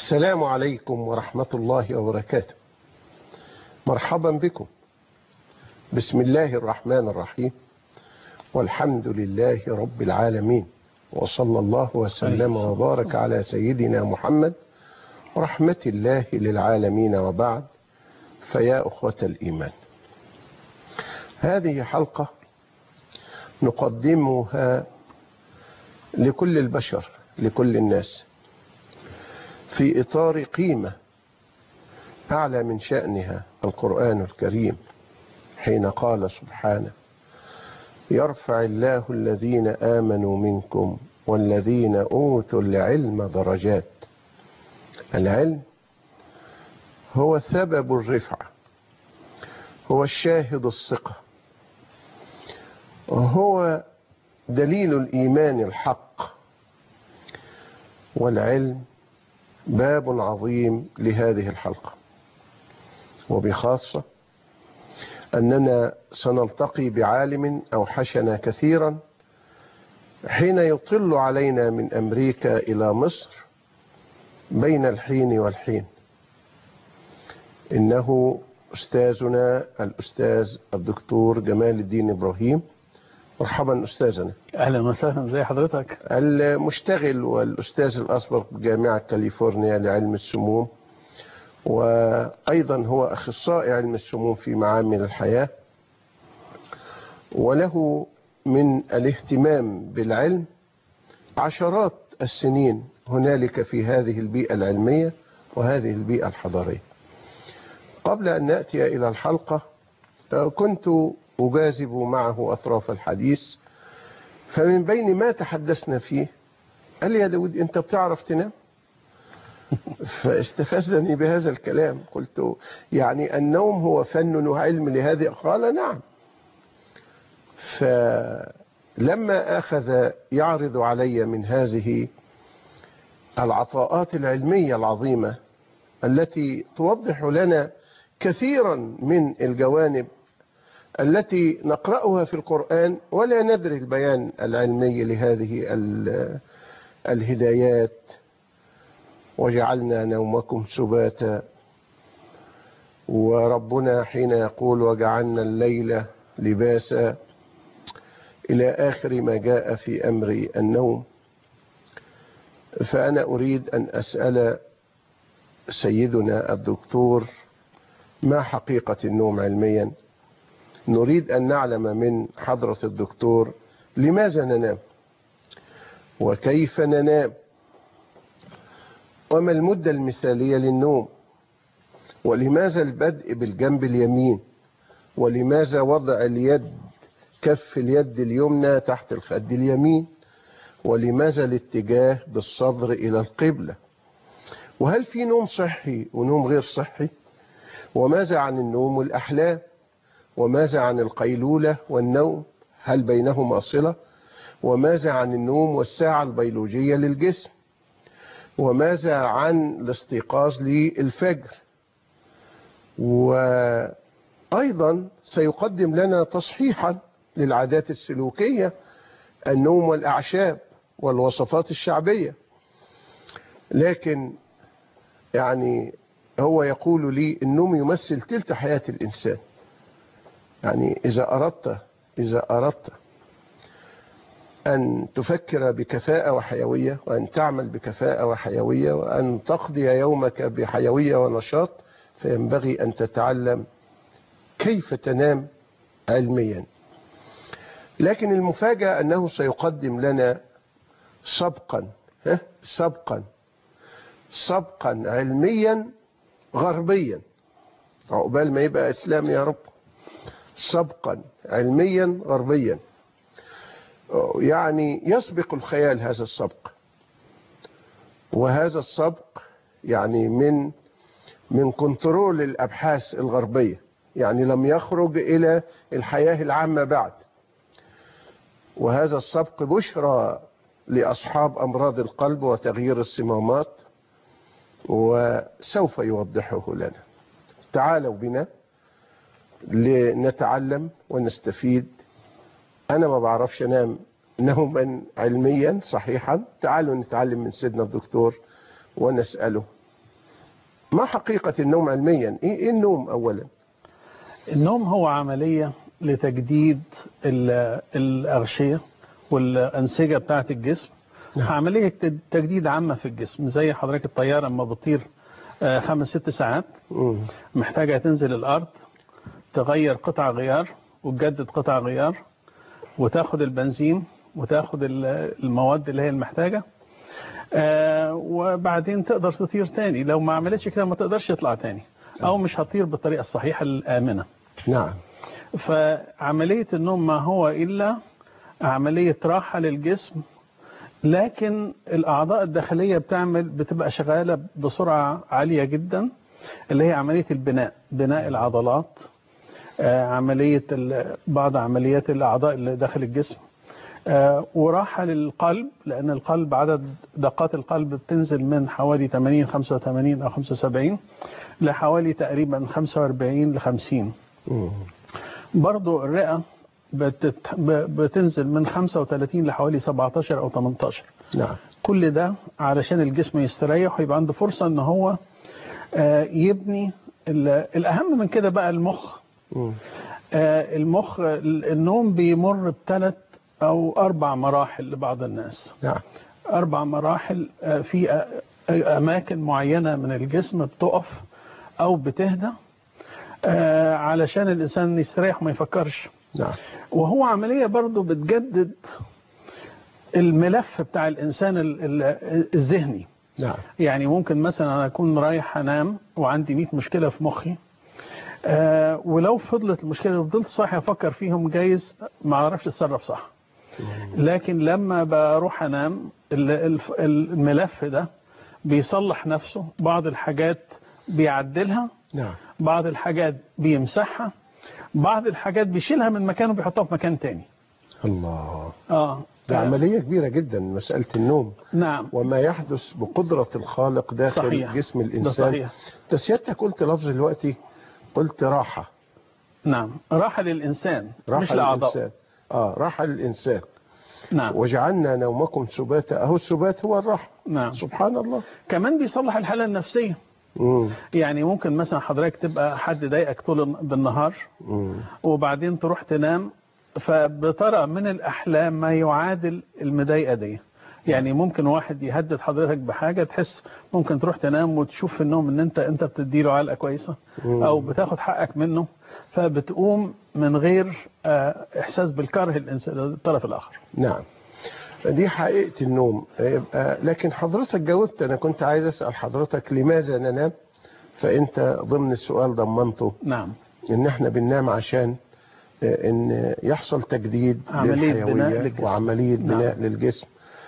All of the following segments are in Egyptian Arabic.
السلام عليكم ورحمة الله وبركاته مرحبا بكم بسم الله الرحمن الرحيم والحمد لله رب العالمين وصلى الله وسلم وبارك على سيدنا محمد رحمة الله للعالمين وبعد فيا أخوة الإيمان هذه حلقة نقدمها لكل البشر لكل الناس في إطار قيمة أعلى من شأنها القرآن الكريم حين قال سبحانه يرفع الله الذين آمنوا منكم والذين أوتوا العلم درجات العلم هو سبب الرفعة هو الشاهد الثقة وهو دليل الإيمان الحق والعلم باب عظيم لهذه الحلقة وبخاصة أننا سنلتقي بعالم أوحشنا كثيرا حين يطل علينا من أمريكا إلى مصر بين الحين والحين إنه أستاذنا الأستاذ الدكتور جمال الدين إبراهيم مرحبا أستاذنا أهلا وسهلا زي حضرتك المشتغل والأستاذ الأسبق بجامعة كاليفورنيا لعلم السموم وأيضا هو أخصائي علم السموم في معامل الحياة وله من الاهتمام بالعلم عشرات السنين هنالك في هذه البيئة العلمية وهذه البيئة الحضارية قبل أن نأتي إلى الحلقة كنت أجاذب معه أطراف الحديث فمن بين ما تحدثنا فيه قال لي يا داود أنت بتعرف تنام فاستفزني بهذا الكلام قلت يعني النوم هو فن وعلم لهذه قال نعم فلما أخذ يعرض علي من هذه العطاءات العلمية العظيمة التي توضح لنا كثيرا من الجوانب التي نقرأها في القرآن ولا ندري البيان العلمي لهذه الهدايات وجعلنا نومكم سباتا وربنا حين يقول وجعلنا الليل لباسا إلى آخر ما جاء في أمر النوم فأنا أريد أن أسأل سيدنا الدكتور ما حقيقة النوم علميا نريد أن نعلم من حضرة الدكتور لماذا ننام وكيف ننام وما المدة المثالية للنوم ولماذا البدء بالجنب اليمين ولماذا وضع اليد كف اليد اليمنى تحت الخد اليمين ولماذا الاتجاه بالصدر إلى القبلة وهل في نوم صحي ونوم غير صحي وماذا عن النوم والأحلام وماذا عن القيلولة والنوم هل بينهما صلة وماذا عن النوم والساعة البيولوجية للجسم وماذا عن الاستيقاظ للفجر وأيضا سيقدم لنا تصحيحا للعادات السلوكية النوم والأعشاب والوصفات الشعبية لكن يعني هو يقول لي النوم يمثل تلت حياة الإنسان يعني إذا أردت إذا أردت أن تفكر بكفاءة وحيوية وأن تعمل بكفاءة وحيوية وأن تقضي يومك بحيوية ونشاط فينبغي أن تتعلم كيف تنام علميا لكن المفاجأة أنه سيقدم لنا سبقا سبقا سبقا علميا غربيا عقبال ما يبقى إسلام يا رب سبقا علميا غربيا يعني يسبق الخيال هذا السبق وهذا السبق يعني من من كنترول الأبحاث الغربية يعني لم يخرج إلى الحياة العامة بعد وهذا السبق بشرى لأصحاب أمراض القلب وتغيير الصمامات وسوف يوضحه لنا تعالوا بنا لنتعلم ونستفيد أنا ما بعرفش أنام نوما علميا صحيحا تعالوا نتعلم من سيدنا الدكتور ونسأله ما حقيقة النوم علميا ايه, إيه النوم اولا النوم هو عملية لتجديد ال- الأغشية والأنسجة بتاعة الجسم نعم. عملية تد- تجديد عامة في الجسم زي حضرتك الطيارة لما بتطير آه، خمس ست ساعات مم. محتاجة تنزل الأرض تغير قطع غيار وتجدد قطع غيار وتاخد البنزين وتاخد ال- المواد اللي هي المحتاجة آه، وبعدين تقدر تطير تاني لو ما عملتش كده ما تقدرش تطلع تاني أو مش هتطير بالطريقة الصحيحة الآمنة نعم فعملية النوم ما هو إلا عملية راحة للجسم لكن الأعضاء الداخلية بتعمل بتبقى شغالة بسرعة عالية جدا اللي هي عملية البناء بناء العضلات آه، عملية ال- بعض عمليات الأعضاء اللي داخل الجسم آه، وراحة للقلب لأن القلب عدد دقات القلب بتنزل من حوالي 80 85 أو 75 لحوالي تقريبا 45 ل 50 مم. برضو الرئة بتت... ب- بتنزل من 35 لحوالي 17 أو 18 نعم كل ده علشان الجسم يستريح ويبقى عنده فرصة ان هو آه، يبني ال- الأهم من كده بقى المخ مم. آه، المخ ال- النوم بيمر بثلاث أو أربع مراحل لبعض الناس نعم أربع مراحل آه، في آه، أماكن معينة من الجسم بتقف أو بتهدى آه، علشان الإنسان يستريح وما يفكرش نعم وهو عملية برضو بتجدد الملف بتاع الإنسان ال- ال- الذهني نعم يعني ممكن مثلا أنا أكون رايح أنام وعندي 100 مشكلة في مخي آه ولو فضلت المشكلة وفضلت صاحي أفكر فيهم جايز ما أعرفش أتصرف صح لكن لما بروح أنام ال- الف- الملف ده بيصلح نفسه بعض الحاجات بيعدلها نعم بعض الحاجات بيمسحها بعض الحاجات بيشيلها من مكان وبيحطها في مكان تاني الله اه ده آه، عملية كبيرة جدا مسألة النوم نعم وما يحدث بقدرة الخالق داخل صحيح. جسم ده الإنسان صحيح ده سيادتك قلت لفظ دلوقتي قلت راحة نعم راحة للإنسان راحة مش لأعضاء للإنسان اه راحة للإنسان نعم وجعلنا نومكم سباتا أهو السبات هو الراحة نعم سبحان الله كمان بيصلح الحالة النفسية مم. يعني ممكن مثلا حضرتك تبقى حد ضايقك طول الن- بالنهار مم. وبعدين تروح تنام فبترى من الأحلام ما يعادل المضايقة دي يعني ممكن واحد يهدد حضرتك بحاجة تحس ممكن تروح تنام وتشوف في النوم ان انت انت بتديله علقة كويسة مم. او بتاخد حقك منه فبتقوم من غير آه، احساس بالكره الإنسان- الطرف الاخر نعم دي حقيقة النوم يبقى لكن حضرتك جاوبت أنا كنت عايز أسأل حضرتك لماذا ننام فأنت ضمن السؤال ضمنته نعم إن إحنا بننام عشان آه، إن يحصل تجديد عملية بناء للحيوية للجسم. وعملية نعم. بناء للجسم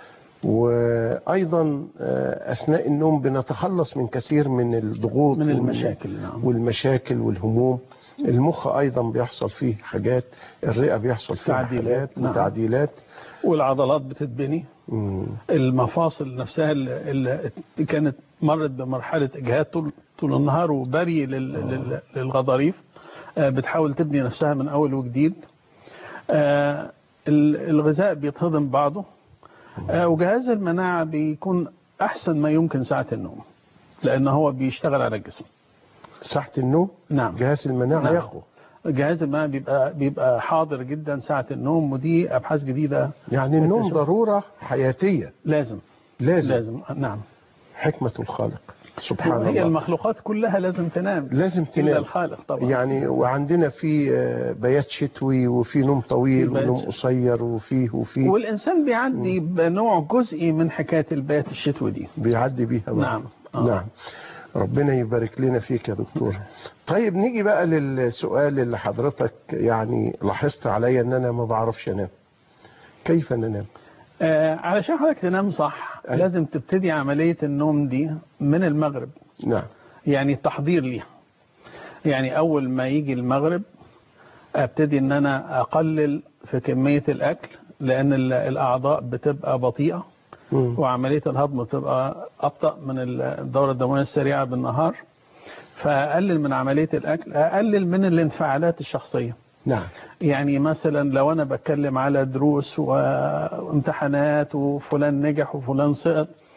وأيضا آه، أثناء النوم بنتخلص من كثير من الضغوط من وال- المشاكل نعم والمشاكل والهموم المخ أيضا بيحصل فيه حاجات الرئة بيحصل فيها تعديلات، حاجات نعم. وتعديلات والعضلات بتتبني مم. المفاصل نفسها اللي اللي كانت مرت بمرحلة إجهاد طول طول النهار وبري لل- لل- للغضاريف آه، بتحاول تبني نفسها من أول وجديد آه، ال- الغذاء بيتهضم بعضه آه، وجهاز المناعة بيكون أحسن ما يمكن ساعة النوم لأن هو بيشتغل على الجسم ساعة النوم نعم جهاز المناعة نعم. يقوى جهاز المناعة بيبقى بيبقى حاضر جدا ساعة النوم ودي أبحاث جديدة يعني النوم بتشوف. ضرورة حياتية لازم لازم, لازم نعم حكمة الخالق سبحان هي الله المخلوقات كلها لازم تنام لازم إلا تنام الخالق طبعا يعني وعندنا في آه، بيات شتوي وفي نوم طويل في بيات ونوم شتوي. قصير وفيه وفيه والإنسان بيعدي بنوع جزئي من حكاية البيات الشتوي دي بيعدي بيها بقى. نعم آه. نعم ربنا يبارك لنا فيك يا دكتور طيب نيجي بقى للسؤال اللي حضرتك يعني لاحظت عليا ان انا ما بعرفش انام كيف ننام آه علشان حضرتك تنام صح أي. لازم تبتدي عملية النوم دي من المغرب نعم يعني التحضير ليها يعني أول ما يجي المغرب أبتدي أن أنا أقلل في كمية الأكل لأن ال- الأعضاء بتبقى بطيئة مم. وعملية الهضم بتبقى أبطأ من الدورة الدموية السريعة بالنهار فأقلل من عملية الأكل أقلل من الانفعالات الشخصية نعم يعني مثلا لو أنا بتكلم على دروس وامتحانات وفلان نجح وفلان سقط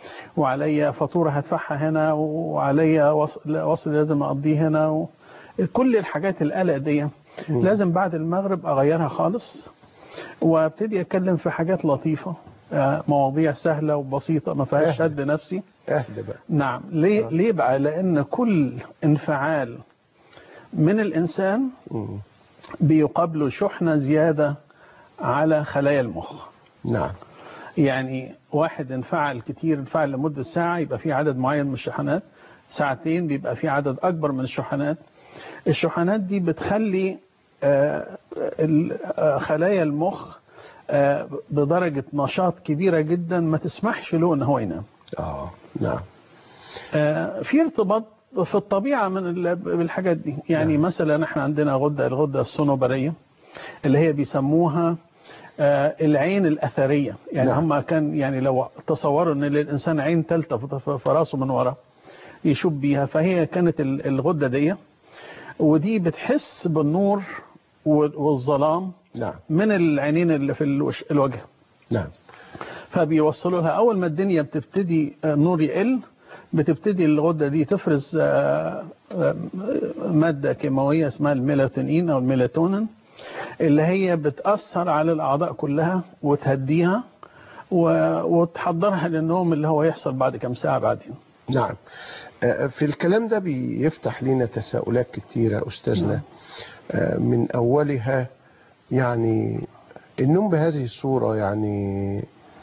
وعليا فاتوره هدفعها هنا وعليا وصل, وصل لازم اقضيه هنا و... كل الحاجات القلق دي لازم بعد المغرب اغيرها خالص وابتدي اتكلم في حاجات لطيفه آه، مواضيع سهله وبسيطه ما فيهاش أهدى. شد نفسي اهدى بقى نعم ليه ليه بقى لان كل انفعال من الانسان مم. بيقابله شحنه زياده على خلايا المخ نعم يعني واحد انفعل كتير انفعل لمدة ساعة يبقى في عدد معين من الشحنات ساعتين بيبقى في عدد أكبر من الشحنات الشحنات دي بتخلي آه، ال- آه، خلايا المخ آه، بدرجة نشاط كبيرة جدا ما تسمحش له ان هو ينام اه نعم آه، في ارتباط في الطبيعة من ال- بالحاجات دي يعني نعم. مثلا احنا عندنا غدة الغدة الصنوبرية اللي هي بيسموها آه، العين الأثرية يعني نعم. هم كان يعني لو تصوروا ان للإنسان عين ثالثة في- في في راسه من ورا يشوف بيها فهي كانت ال- الغدة دي ودي بتحس بالنور وال- والظلام نعم من العينين اللي في الوش- الوجه نعم فبيوصلوا لها اول ما الدنيا بتبتدي آه، النور يقل بتبتدي الغده دي تفرز آه، آه، ماده كيماويه اسمها الميلاتونين او الميلاتونين اللي هي بتاثر على الاعضاء كلها وتهديها و- وتحضرها للنوم اللي هو يحصل بعد كم ساعه بعدين نعم آه، في الكلام ده بيفتح لنا تساؤلات كتيرة أستاذنا نعم. آه، من أولها يعني النوم بهذه الصورة يعني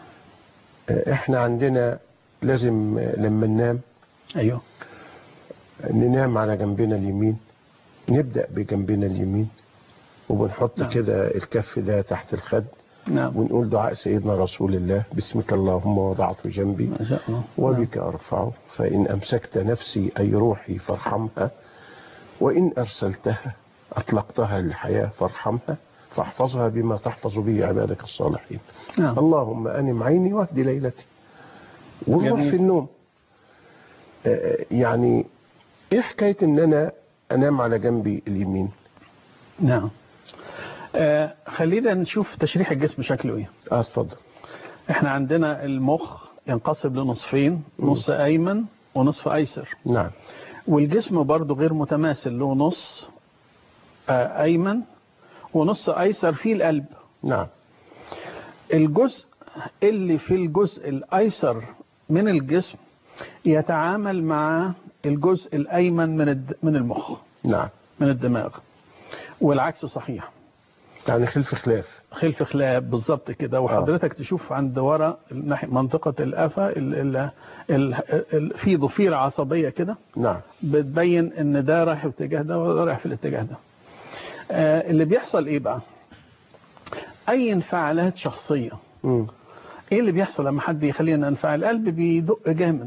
آه، احنا عندنا لازم آه، لما ننام ايوه ننام على جنبنا اليمين نبدأ بجنبنا اليمين وبنحط نعم. كده الكف ده تحت الخد نعم ونقول دعاء سيدنا رسول الله باسمك اللهم وضعت جنبي ما شاء الله وبك أرفعه فإن أمسكت نفسي أي روحي فارحمها وإن أرسلتها أطلقتها للحياة فارحمها فاحفظها بما تحفظ به عبادك الصالحين نعم اللهم أنم عيني واهد ليلتي ونروح جميل. في النوم آه، يعني إيه حكاية إن أنا أنام على جنبي اليمين نعم آه خلينا نشوف تشريح الجسم شكله ايه آه اتفضل احنا عندنا المخ ينقسم لنصفين نص ايمن ونصف ايسر نعم والجسم برضو غير متماثل له نص آه، ايمن ونص ايسر فيه القلب نعم الجزء اللي في الجزء الايسر من الجسم يتعامل مع الجزء الايمن من الد- من المخ نعم من الدماغ والعكس صحيح يعني خلف خلاف خلف خلاف بالظبط كده وحضرتك تشوف عند ورا ناحية منطقة القفا ال- ال- ال- ال- في ضفيرة عصبية كده نعم بتبين ان ده رايح في الاتجاه ده وده رايح في الاتجاه ده آه اللي بيحصل ايه بقى اي انفعالات شخصية مم. ايه اللي بيحصل لما حد يخلينا ننفعل القلب بيدق جامد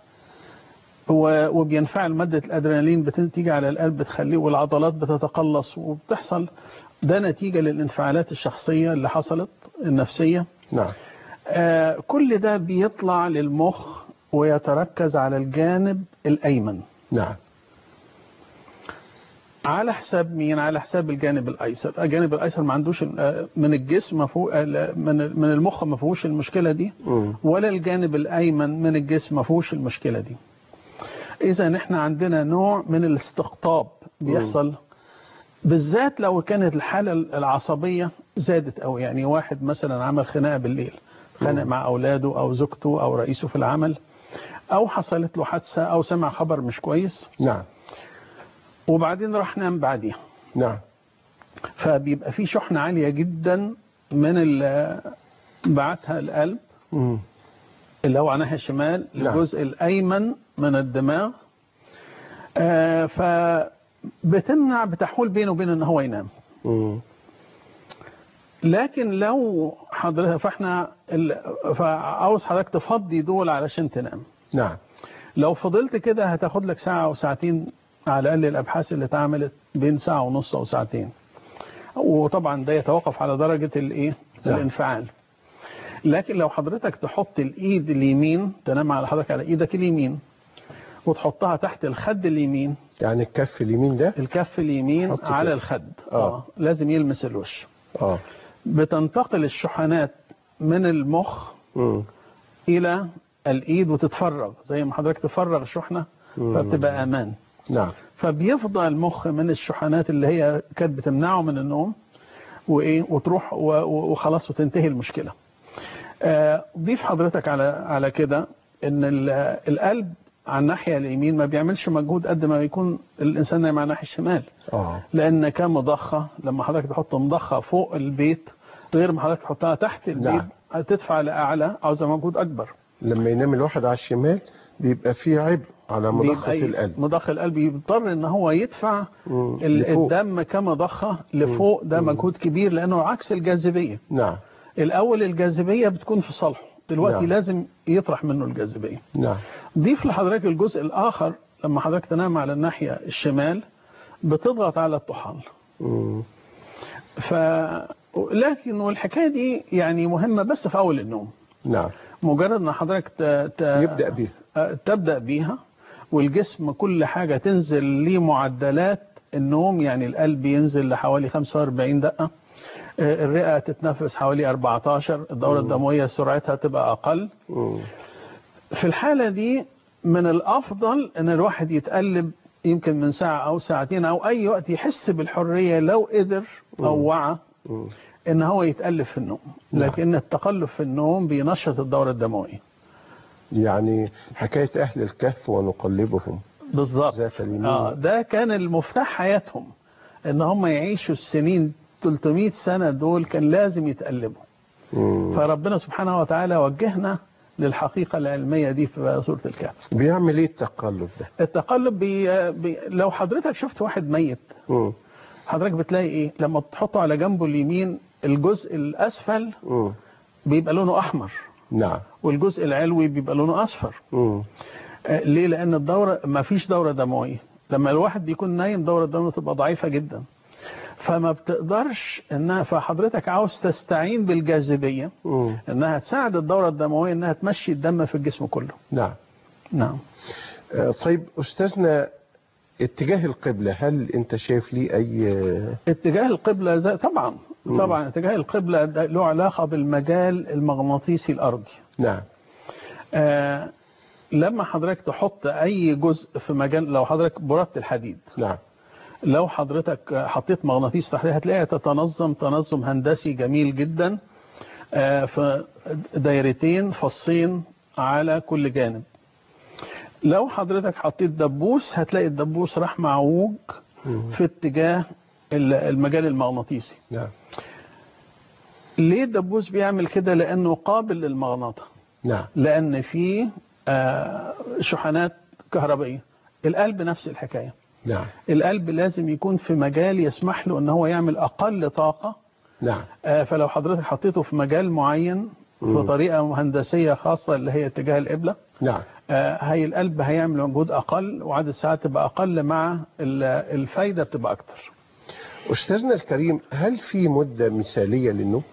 و- وبينفعل مادة الادرينالين بتيجي على القلب بتخليه والعضلات بتتقلص وبتحصل ده نتيجة للانفعالات الشخصية اللي حصلت النفسية نعم آه كل ده بيطلع للمخ ويتركز على الجانب الأيمن نعم على حساب مين على حساب الجانب الايسر الجانب الايسر ما عندوش آه، من الجسم ما فوق آه، من من المخ ما فيهوش المشكله دي مم. ولا الجانب الايمن من الجسم ما فيهوش المشكله دي اذا احنا عندنا نوع من الاستقطاب بيحصل بالذات لو كانت الحاله العصبيه زادت او يعني واحد مثلا عمل خناقه بالليل خانق مع اولاده او زوجته او رئيسه في العمل او حصلت له حادثه او سمع خبر مش كويس نعم وبعدين راح نام بعديها نعم فبيبقى في شحنة عالية جدا من ال- بعتها القلب مم. اللي هو على الناحية الشمال نعم. للجزء الأيمن من الدماغ آه، فبتمنع بتحول بينه وبين ان هو ينام مم. لكن لو حضرتك فاحنا ال- فعاوز حضرتك تفضي دول علشان تنام نعم لو فضلت كده هتاخد لك ساعة أو ساعتين على الأقل الأبحاث اللي اتعملت بين ساعة ونص أو ساعتين وطبعا ده يتوقف على درجة الإيه نعم. الانفعال لكن لو حضرتك تحط الإيد اليمين تنام على حضرتك على إيدك اليمين وتحطها تحت الخد اليمين يعني الكف اليمين ده الكف اليمين حط على كده. الخد آه. لازم يلمس الوش اه بتنتقل الشحنات من المخ مم. إلى الايد وتتفرغ زي ما حضرتك تفرغ شحنه فبتبقى امان نعم فبيفضى المخ من الشحنات اللي هي كانت بتمنعه من النوم وايه وتروح و- و- وخلاص وتنتهي المشكله. آه، ضيف حضرتك على على كده ان ال- القلب على الناحيه اليمين ما بيعملش مجهود قد ما يكون الانسان نايم على الناحيه الشمال اه لان كمضخه لما حضرتك تحط مضخه فوق البيت غير ما حضرتك تحطها تحت البيت نعم. هتدفع لاعلى عاوزه مجهود اكبر لما ينام الواحد على الشمال بيبقى فيه عبء على مضخة بيبقى القلب مضخ القلب يضطر ان هو يدفع مم. ال- لفوق. الدم كمضخه لفوق ده مجهود كبير لانه عكس الجاذبيه نعم الاول الجاذبيه بتكون في صالحه دلوقتي نعم. لازم يطرح منه الجاذبيه نعم ضيف لحضرتك الجزء الاخر لما حضرتك تنام على الناحيه الشمال بتضغط على الطحال مم. ف لكن والحكايه دي يعني مهمه بس في اول النوم نعم مجرد ان حضرتك ت... ت... يبدأ بيها آه، تبدأ بيها والجسم كل حاجة تنزل لمعدلات النوم يعني القلب ينزل لحوالي 45 دقة آه، الرئة تتنفس حوالي 14 الدورة الدموية سرعتها تبقى أقل مم. في الحالة دي من الأفضل أن الواحد يتقلب يمكن من ساعة أو ساعتين أو أي وقت يحس بالحرية لو قدر أو وعى مم. ان هو يتألف في النوم نعم. لكن التقلب في النوم بينشط الدورة الدموية يعني حكاية أهل الكهف ونقلبهم بالظبط ذات اليمين. اه ده كان المفتاح حياتهم ان هم يعيشوا السنين 300 سنة دول كان لازم يتقلبوا مم. فربنا سبحانه وتعالى وجهنا للحقيقة العلمية دي في سورة الكهف بيعمل ايه التقلب ده التقلب بي بي لو حضرتك شفت واحد ميت مم. حضرتك بتلاقي ايه لما تحطه على جنبه اليمين الجزء الاسفل مم. بيبقى لونه احمر نعم والجزء العلوي بيبقى لونه اصفر مم. آه، ليه لان الدوره ما فيش دوره دمويه لما الواحد بيكون نايم دوره الدم تبقى ضعيفه جدا فما بتقدرش انها فحضرتك عاوز تستعين بالجاذبيه مم. انها تساعد الدوره الدمويه انها تمشي الدم في الجسم كله نعم نعم آه، طيب أستاذنا اتجاه القبلة هل أنت شايف ليه أي اتجاه القبله زي طبعا طبعا اتجاه القبله ده له علاقه بالمجال المغناطيسي الارضي نعم آه لما حضرتك تحط اي جزء في مجال لو حضرتك بردت الحديد نعم لو حضرتك حطيت مغناطيس تحتها هتلاقيها تتنظم تنظم هندسي جميل جدا آه، في دايرتين فصين على كل جانب لو حضرتك حطيت دبوس هتلاقي الدبوس راح معوج في اتجاه ال- المجال المغناطيسي نعم ليه الدبوس بيعمل كده لانه قابل للمغناطه نعم لان فيه آه، شحنات كهربائيه القلب نفس الحكايه نعم القلب لازم يكون في مجال يسمح له ان هو يعمل اقل طاقة نعم آه، فلو حضرتك حطيته في مجال معين مم. بطريقة هندسية خاصة اللي هي اتجاه القبلة نعم آه، هي القلب هيعمل مجهود اقل وعدد الساعات تبقى اقل مع ال- الفايدة بتبقى اكتر أستاذنا الكريم هل في مدة مثالية للنوم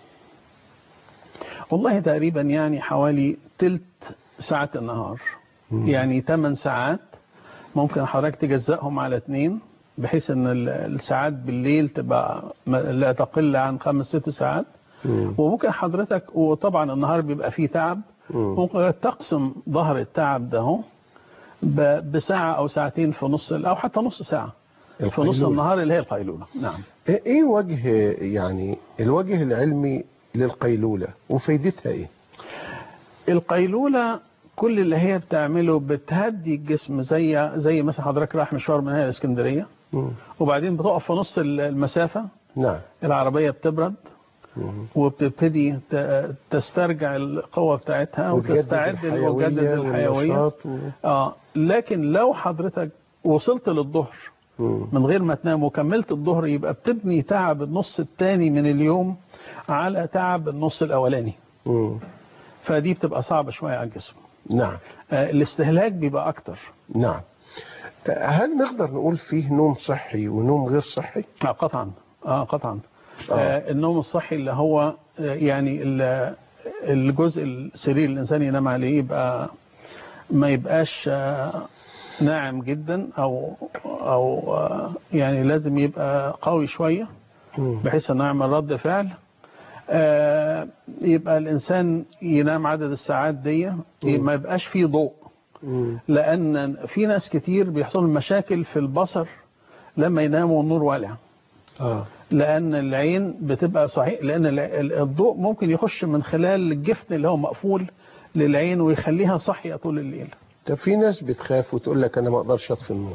والله تقريبا يعني حوالي تلت ساعة النهار يعني 8 ساعات ممكن حضرتك تجزأهم على اتنين بحيث ان ال- الساعات بالليل تبقى ما- لا تقل عن خمس ست ساعات مم. وممكن حضرتك وطبعا النهار بيبقى فيه تعب مم. ممكن تقسم ظهر التعب ده هو ب- بساعة أو ساعتين في نص أو حتى نص ساعة في نص القيلولة. النهار اللي هي القيلولة نعم ايه وجه يعني الوجه العلمي للقيلولة وفايدتها ايه القيلولة كل اللي هي بتعمله بتهدي الجسم زي زي مثلا حضرتك رايح مشوار من هنا الاسكندرية مم. وبعدين بتقف في نص ال- المسافة نعم العربية بتبرد مم. وبتبتدي ت- تسترجع القوة بتاعتها وتجدد وتستعد الحيوية وتجدد الحيوية والنشاط و... اه لكن لو حضرتك وصلت للظهر مم. من غير ما تنام وكملت الظهر يبقى بتبني تعب النص الثاني من اليوم على تعب النص الاولاني مم. فدي بتبقى صعبة شوية على الجسم نعم آه، الاستهلاك بيبقى اكتر نعم هل نقدر نقول فيه نوم صحي ونوم غير صحي آه قطعا اه قطعا آه. آه النوم الصحي اللي هو آه، يعني ال- الجزء السرير الانسان ينام عليه يبقى ما يبقاش آه، ناعم جدا او او آه، يعني لازم يبقى قوي شويه مم. بحيث انه يعمل رد فعل آه، يبقى الإنسان ينام عدد الساعات دي ما يبقاش فيه ضوء مم. لأن في ناس كتير بيحصل مشاكل في البصر لما يناموا النور والع اه لأن العين بتبقى صحيح لأن الع- ال- الضوء ممكن يخش من خلال الجفن اللي هو مقفول للعين ويخليها صحية طول الليل طب في ناس بتخاف وتقول لك انا ما اقدرش اطفي النور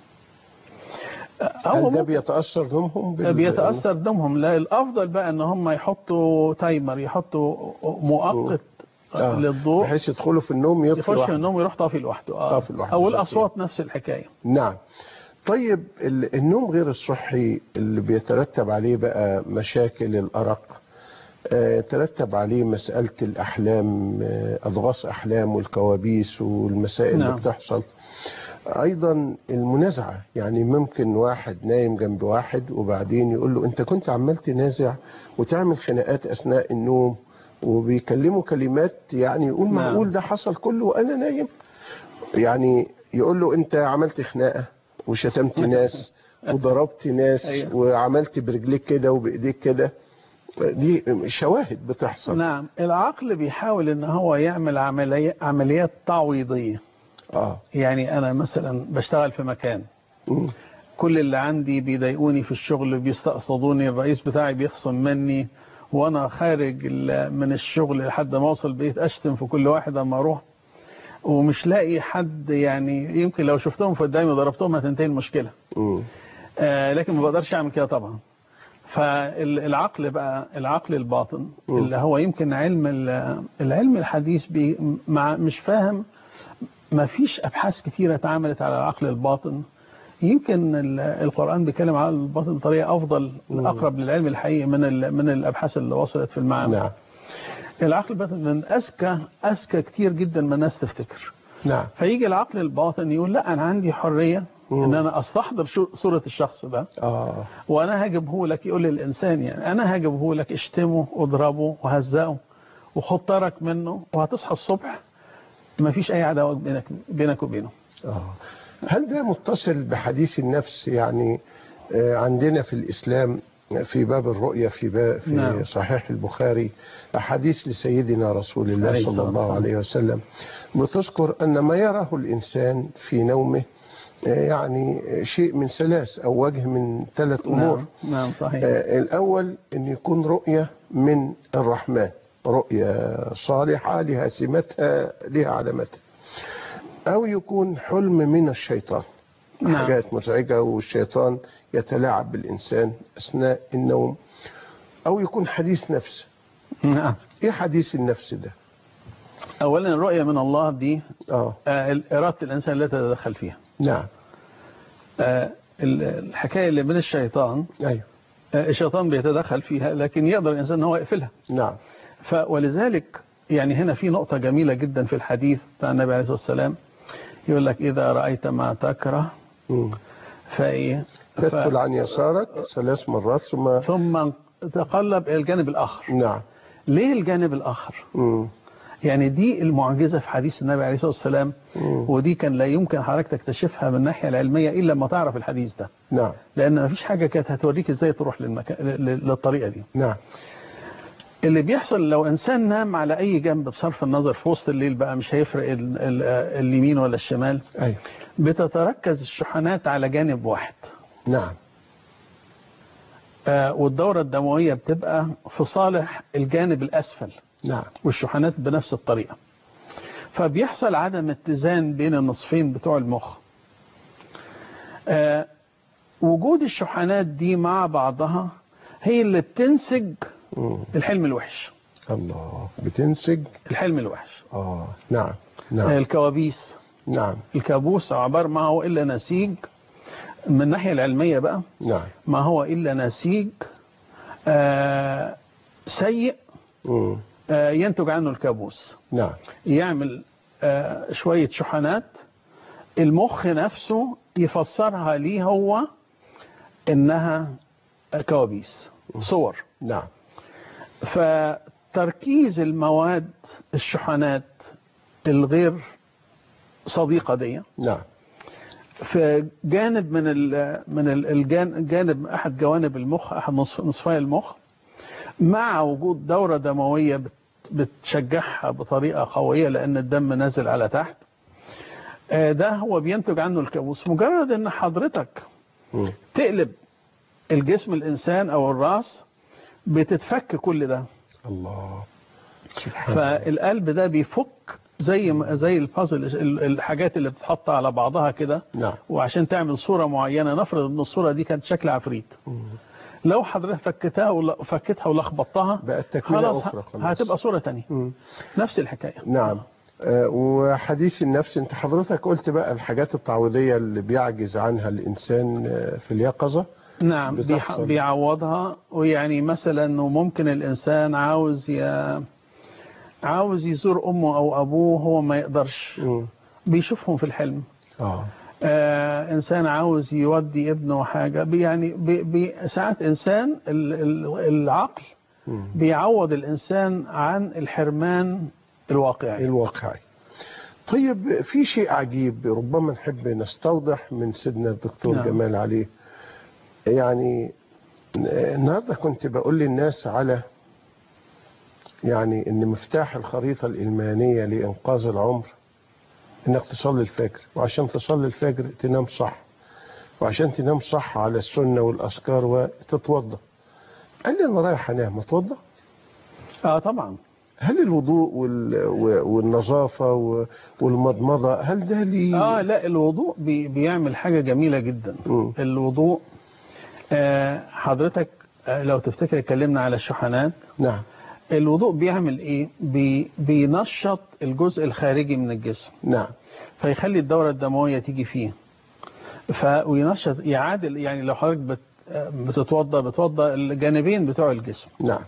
أو هل ده ممكن بيتاثر نومهم بال- بيتأثر دمهم لا الأفضل بقى إن هم يحطوا تايمر يحطوا مؤقت آه. للضوء بحيث يدخلوا في النوم يطفي يخش لوحده. النوم يروح طافي لوحده آه. طافي لوحده، أو بالظبط. الأصوات نفس الحكاية نعم طيب ال- النوم غير الصحي اللي بيترتب عليه بقى مشاكل الأرق آه، يترتب عليه مسألة الأحلام آه، أضغاث أحلام والكوابيس والمسائل اللي نعم. بتحصل أيضا المنازعة يعني ممكن واحد نايم جنب واحد وبعدين يقول له أنت كنت عمال تنازع وتعمل خناقات أثناء النوم وبيكلموا كلمات يعني يقول نعم. معقول ده حصل كله وأنا نايم يعني يقول له انت عملت خناقه وشتمت ناس وضربت ناس أيوة. وعملت برجليك كده وبايديك كده دي شواهد بتحصل نعم العقل بيحاول ان هو يعمل عملية عمليات تعويضية اه يعني انا مثلا بشتغل في مكان مم. كل اللي عندي بيضايقوني في الشغل بيستقصدوني الرئيس بتاعي بيخصم مني وانا خارج ال- من الشغل لحد ما اوصل بيت اشتم في كل واحد اما اروح ومش لاقي حد يعني يمكن لو شفتهم قدامي وضربتهم هتنتهي المشكله مم. آه، لكن ما بقدرش اعمل كده طبعا فالعقل بقى العقل الباطن مم. اللي هو يمكن علم ال- العلم الحديث بي مع مش فاهم ما فيش ابحاث كتيره اتعملت على العقل الباطن يمكن ال- القران بيتكلم على الباطن بطريقه افضل مم. اقرب للعلم الحقيقي من ال- من الابحاث اللي وصلت في المعمل نعم العقل الباطن من اذكى اذكى كتير جدا من الناس تفتكر نعم فيجي العقل الباطن يقول لا انا عندي حريه مم. ان انا استحضر شو- صوره الشخص ده اه وانا هجيبه لك يقول للانسان يعني انا هجيبه لك اشتمه واضربه وهزقه وخد طرك منه وهتصحى الصبح ما فيش اي عداوه بينك بينك وبينه اه هل ده متصل بحديث النفس يعني آه، عندنا في الإسلام في باب الرؤية في باب في نعم. صحيح البخاري أحاديث لسيدنا رسول الله عليه صلى الصلاة الله والسلام. عليه وسلم بتذكر أن ما يراه الإنسان في نومه آه، يعني شيء من ثلاث أو وجه من ثلاث أمور نعم, نعم صحيح آه، الأول أن يكون رؤية من الرحمن رؤية صالحة لها سمتها لها علامتها أو يكون حلم من الشيطان نعم. حاجات مزعجة والشيطان يتلاعب بالإنسان أثناء النوم أو يكون حديث نفس نعم إيه حديث النفس ده اولا الرؤيه من الله دي آه آه، اراده الانسان لا تتدخل فيها نعم آه، ال- الحكايه اللي من الشيطان أيوه آه، الشيطان بيتدخل فيها لكن يقدر الانسان ان هو يقفلها نعم ف ولذلك يعني هنا في نقطة جميلة جدا في الحديث بتاع النبي عليه الصلاة والسلام يقول لك إذا رأيت ما تكره مم. فإيه ف... تدخل عن يسارك ثلاث مرات ثم ثم تقلب إلى الجانب الآخر نعم ليه الجانب الآخر مم. يعني دي المعجزة في حديث النبي عليه الصلاة والسلام مم. ودي كان لا يمكن حضرتك تكتشفها من الناحية العلمية إلا لما تعرف الحديث ده نعم لأن ما فيش حاجة كانت هتوريك إزاي تروح للمكان لل- للطريقة دي نعم اللي بيحصل لو انسان نام على اي جنب بصرف النظر في وسط الليل بقى مش هيفرق ال ال اليمين ولا الشمال أيوه بتتركز الشحنات على جانب واحد نعم آه، والدورة الدموية بتبقى في صالح الجانب الأسفل نعم والشحنات بنفس الطريقة فبيحصل عدم اتزان بين النصفين بتوع المخ آه، وجود الشحنات دي مع بعضها هي اللي بتنسج مم. الحلم الوحش الله بتنسج الحلم الوحش آه نعم آه، نعم الكوابيس نعم الكابوس عبارة ما هو إلا نسيج من الناحية العلمية بقى نعم ما هو إلا نسيج آه، سيء مم. آه، ينتج عنه الكابوس نعم يعمل آه، شوية شحنات المخ نفسه يفسرها ليه هو إنها كوابيس صور نعم فتركيز المواد الشحنات الغير صديقة دي نعم في جانب من ال من ال- الجان- جانب احد جوانب المخ احد نصف نصفي المخ مع وجود دورة دموية بت- بتشجعها بطريقة قوية لأن الدم نازل على تحت آه، ده هو بينتج عنه الكابوس مجرد ان حضرتك مم. تقلب الجسم الإنسان أو الرأس بتتفك كل ده الله سبحان الله فالقلب ده بيفك زي ما- زي البازل ال- الحاجات اللي بتتحط على بعضها كده نعم وعشان تعمل صورة معينة نفرض ان الصورة دي كانت شكل عفريت مم. لو حضرتك فكتها ولا- فكتها ولخبطتها بقت تكملة خلاص أخرى خلاص. هتبقى صورة تانية مم. نفس الحكاية نعم آه، وحديث النفس انت حضرتك قلت بقى الحاجات التعويضية اللي بيعجز عنها الإنسان آه، في اليقظة نعم بيح- بتحصل. بيعوضها ويعني مثلا انه ممكن الانسان عاوز ي... عاوز يزور امه او ابوه هو ما يقدرش مم. بيشوفهم في الحلم اه آه انسان عاوز يودي ابنه حاجه بي يعني بي بي ساعات انسان ال- ال- العقل مم. بيعوض الانسان عن الحرمان الواقعي الواقعي طيب في شيء عجيب ربما نحب نستوضح من سيدنا الدكتور نعم. جمال عليه يعني النهارده كنت بقول للناس على يعني ان مفتاح الخريطة الإيمانية لإنقاذ العمر انك تصلي الفجر وعشان تصلي الفجر تنام صح وعشان تنام صح على السنة والأذكار وتتوضا قال لي أنا رايح أنام أتوضا اه طبعا هل الوضوء وال- والنظافة و- والمضمضة هل ده لي اه لا الوضوء بي بيعمل حاجه جميله جدا مم. الوضوء آه حضرتك آه لو تفتكر اتكلمنا على الشحنات نعم الوضوء بيعمل ايه بي بينشط الجزء الخارجي من الجسم نعم فيخلي الدورة الدموية تيجي فيه ف وينشط يعادل يعني لو حضرتك بت بتتوضى بتوضى الجانبين بتوع الجسم نعم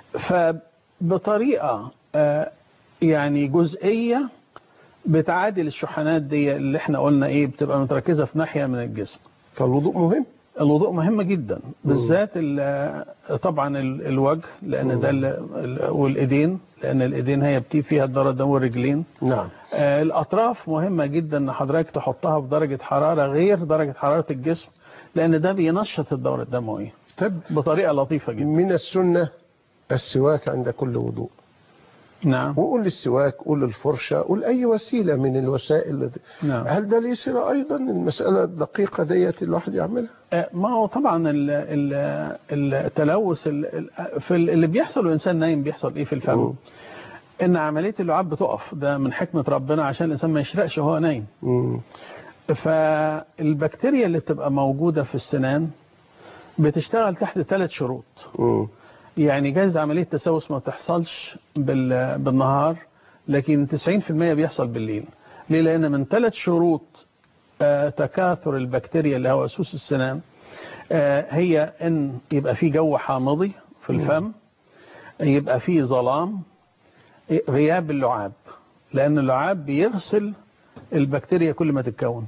فبطريقة آه، يعني جزئية بتعادل الشحنات دي اللي احنا قلنا ايه بتبقى متركزة في ناحية من الجسم فالوضوء مهم الوضوء مهم جدا بالذات ال- طبعا ال- الوجه لان ده ال- ال- والايدين لان الايدين هي بتيجي فيها الدورة الدموية والرجلين نعم آه، الأطراف مهمة جدا أن حضرتك تحطها بدرجة حرارة غير درجة حرارة الجسم لأن ده بينشط الدورة الدموية طب بطريقة لطيفة جدا من السنة السواك عند كل وضوء نعم وقول السواك قول الفرشة قول أي وسيلة من الوسائل نعم هل ده ليه صلة أيضا المسألة الدقيقة ديت الواحد يعملها آه، ما هو طبعا ال- ال- التلوث ال- ال- في ال- اللي بيحصل والإنسان نايم بيحصل إيه في الفم مم. إن عملية اللعاب بتقف ده من حكمة ربنا عشان الإنسان ما يشرقش وهو نايم مم. فالبكتيريا اللي بتبقى موجودة في السنان بتشتغل تحت ثلاث شروط مم. يعني جايز عملية تسوس ما تحصلش بال- بالنهار لكن 90% بيحصل بالليل ليه لأن من ثلاث شروط آه، تكاثر البكتيريا اللي هو سوس السنان آه، هي ان يبقى في جو حامضي في الفم يبقى في ظلام غياب اللعاب لأن اللعاب بيغسل البكتيريا كل ما تتكون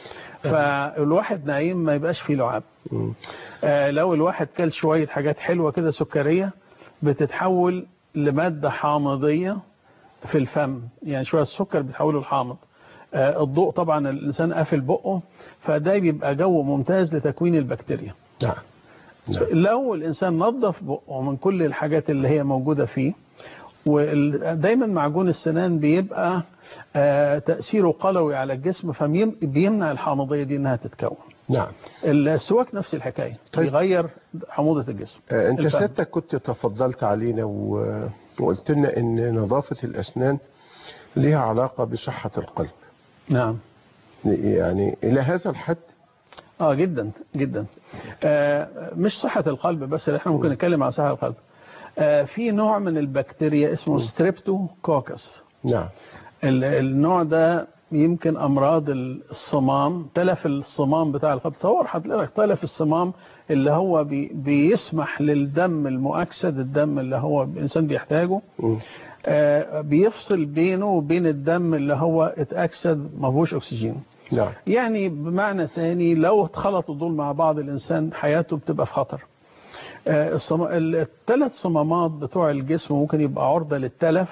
فالواحد نايم ما يبقاش فيه لعاب مم. آه، لو الواحد كل شوية حاجات حلوة كده سكرية بتتحول لمادة حامضية في الفم يعني شوية السكر بتحوله لحامض آه، الضوء طبعا الإنسان قافل بقه فده بيبقى جو ممتاز لتكوين البكتيريا نعم نعم لو الإنسان نظف بقه من كل الحاجات اللي هي موجودة فيه ودايما معجون السنان بيبقى آه، تأثيره قلوي على الجسم فبيمنع الحامضية دي انها تتكون نعم السواك نفس الحكاية طيب. بيغير حموضة الجسم آه، انت الفم. سيادتك كنت تفضلت علينا و- وقلت لنا ان نظافة الاسنان لها علاقة بصحة القلب نعم يعني الى هذا الحد اه جدا جدا آه مش صحة القلب بس اللي احنا ممكن نتكلم عن صحة القلب آه في نوع من البكتيريا اسمه ستريبتوكوكس نعم ال- النوع ده يمكن امراض الصمام تلف الصمام بتاع القلب تصور حضرتك تلف الصمام اللي هو بي بيسمح للدم المؤكسد الدم اللي هو الانسان بيحتاجه مم. آه بيفصل بينه وبين الدم اللي هو اتاكسد ما فيهوش اكسجين نعم يعني بمعنى ثاني لو اتخلطوا دول مع بعض الإنسان حياته بتبقى في خطر آه، الصم... الثلاث صمامات بتوع الجسم ممكن يبقى عرضة للتلف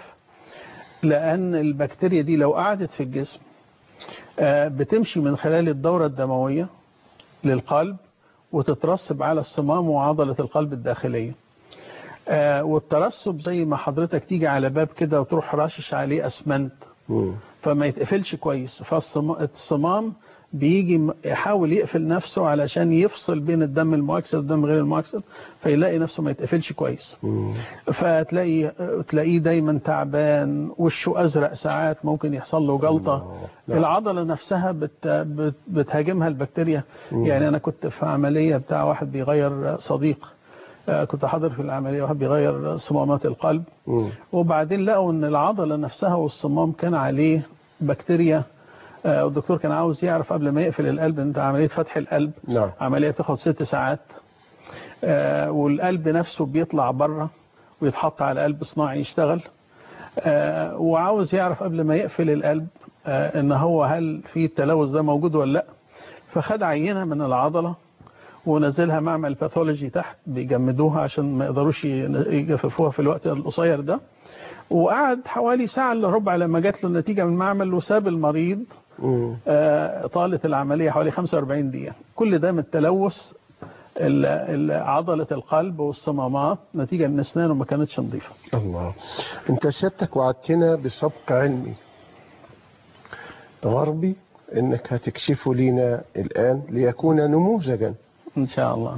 لأن البكتيريا دي لو قعدت في الجسم آه، بتمشي من خلال الدورة الدموية للقلب وتترسب على الصمام وعضلة القلب الداخلية آه والترسب زي ما حضرتك تيجي على باب كده وتروح رشش عليه اسمنت مم. فما يتقفلش كويس فالصمام بيجي م- يحاول يقفل نفسه علشان يفصل بين الدم المؤكسد والدم غير المؤكسد فيلاقي نفسه ما يتقفلش كويس مم. فتلاقي تلاقيه دايما تعبان وشه ازرق ساعات ممكن يحصل له جلطه الله. نعم. العضله نفسها بت بت بتهاجمها البكتيريا يعني انا كنت في عمليه بتاع واحد بيغير صديق آه، كنت حاضر في العمليه واحد بيغير صمامات القلب مم. وبعدين لقوا ان العضله نفسها والصمام كان عليه بكتيريا آه، والدكتور كان عاوز يعرف قبل ما يقفل القلب انت عمليه فتح القلب نعم عمليه بتاخد ست ساعات آه، والقلب نفسه بيطلع بره ويتحط على قلب صناعي يشتغل آه، وعاوز يعرف قبل ما يقفل القلب آه، ان هو هل في التلوث ده موجود ولا لا فخد عينه من العضله ونزلها معمل باثولوجي تحت بيجمدوها عشان ما يقدروش يجففوها في الوقت القصير ده وقعد حوالي ساعة الا ربع لما جات له النتيجة من المعمل وساب المريض مم. آه، طالت العملية حوالي 45 دقيقة كل ده من التلوث ال- ال- عضلة القلب والصمامات نتيجة ان اسنانه ما كانتش نظيفة الله انت سيادتك وعدتنا بسبق علمي غربي انك هتكشفه لنا الان ليكون نموذجا ان شاء الله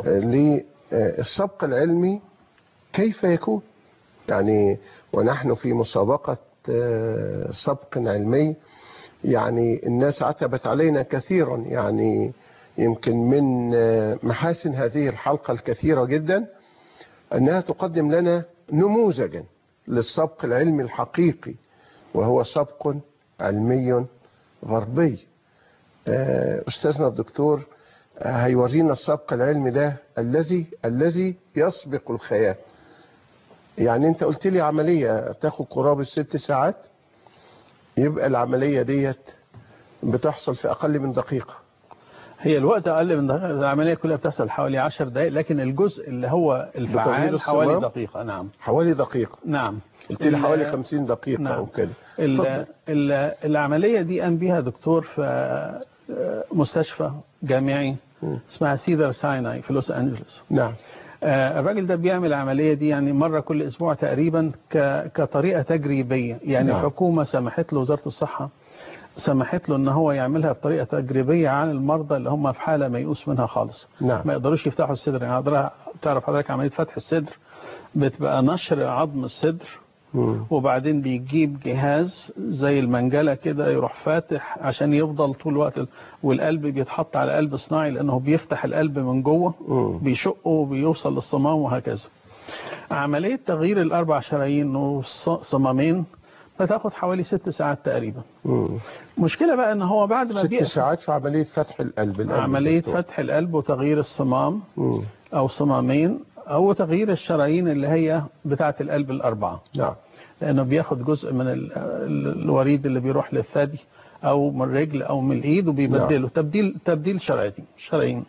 للسبق العلمي كيف يكون يعني ونحن في مسابقة آه، سبق علمي يعني الناس عتبت علينا كثيرا يعني يمكن من آه، محاسن هذه الحلقة الكثيرة جدا أنها تقدم لنا نموذجا للسبق العلمي الحقيقي وهو سبق علمي غربي آه، أستاذنا الدكتور آه، هيورينا السبق العلمي ده الذي الذي يسبق الخيال يعني انت قلت لي عملية تاخد قرابة ست ساعات يبقى العملية ديت بتحصل في أقل من دقيقة هي الوقت اقل من دقيقة العملية كلها بتحصل حوالي 10 دقائق لكن الجزء اللي هو بتغيير الفعال حوالي الصمام؟ دقيقة نعم حوالي دقيقة نعم قلت لي ال- حوالي 50 دقيقة نعم. أو كده ال- اتفضل. ال- العملية دي قام بيها دكتور في آه، مستشفى جامعي مم. اسمها سيدر سايناي في لوس أنجلوس نعم آه، الراجل ده بيعمل العملية دي يعني مرة كل أسبوع تقريبا ك- كطريقة تجريبية يعني نعم. الحكومة سمحت له وزارة الصحة سمحت له ان هو يعملها بطريقة تجريبية عن المرضى اللي هم في حالة ميؤوس منها خالص نعم. ما يقدروش يفتحوا الصدر يعني حضرتك- تعرف حضرتك عملية فتح الصدر بتبقى نشر عظم الصدر مم. وبعدين بيجيب جهاز زي المنجلة كده يروح فاتح عشان يفضل طول الوقت ال- والقلب بيتحط على قلب صناعي لأنه بيفتح القلب من جوه مم. بيشقه وبيوصل للصمام وهكذا عملية تغيير الأربع شرايين والصمامين بتاخد حوالي ست ساعات تقريبا مم. مشكلة بقى ان هو بعد ما ست بيقفل ساعات في عملية فتح القلب القلب عملية دكتور. فتح القلب وتغيير الصمام مم. أو صمامين أو تغيير الشرايين اللي هي بتاعة القلب الأربعة نعم لأنه بياخد جزء من ال- ال- الوريد اللي بيروح للثدي أو من الرجل أو من الإيد وبيبدله تبديل تبديل شرايين شرايين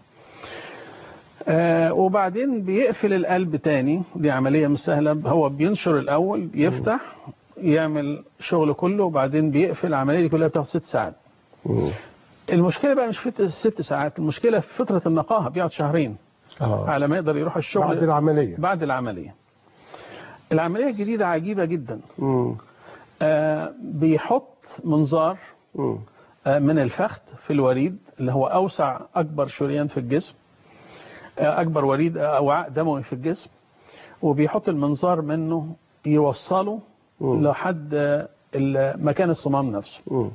آه وبعدين بيقفل القلب تاني دي عملية مش سهلة هو بينشر الأول يفتح يعمل شغل كله وبعدين بيقفل العملية دي كلها بتاخد ست ساعات مم. المشكلة بقى مش في الست ساعات المشكلة في فترة النقاهة بيقعد شهرين آه. على ما يقدر يروح الشغل بعد العملية بعد العملية العملية الجديدة عجيبة جدا مم. آه بيحط منظار مم. آه من الفخذ في الوريد اللي هو أوسع أكبر شريان في الجسم آه أكبر وريد آه، وعاء دموي في الجسم وبيحط المنظار منه يوصله مم. لحد آه، ال- مكان الصمام نفسه مم.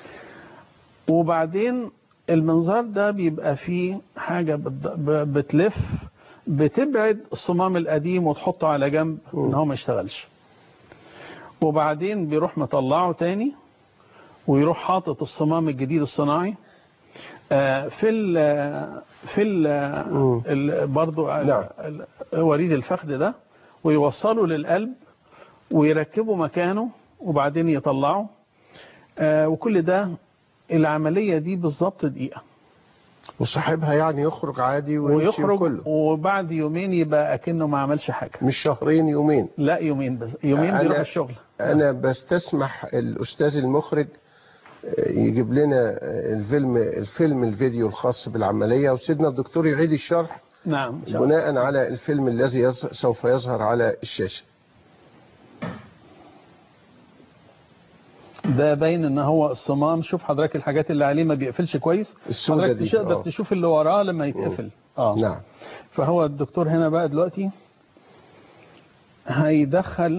وبعدين المنظار ده بيبقى فيه حاجة بت- ب- بتلف بتبعد الصمام القديم وتحطه على جنب ان هو ما يشتغلش وبعدين بيروح مطلعه تاني ويروح حاطط الصمام الجديد الصناعي آه، في ال في ال مم. ال- برضو نعم. ال- وريد الفخذ ده ويوصله للقلب ويركبه مكانه وبعدين يطلعه آه، وكل ده العملية دي بالظبط دقيقة وصاحبها يعني يخرج عادي ويمشي ويخرج كله وبعد يومين يبقى أكنه ما عملش حاجة مش شهرين يومين لا يومين بس يومين أنا- بيروح الشغل انا بستسمح الاستاذ المخرج آه، يجيب لنا آه، الفيلم الفيلم الفيديو الخاص بالعمليه وسيدنا الدكتور يعيد الشرح نعم إن شاء الله. بناء على الفيلم الذي يظ- سوف يظهر على الشاشة ده باين ان هو الصمام شوف حضرتك الحاجات اللي عليه ما بيقفلش كويس السودة حضرتك دي، مش تقدر آه. تشوف اللي وراه لما يتقفل اه نعم فهو الدكتور هنا بقى دلوقتي هيدخل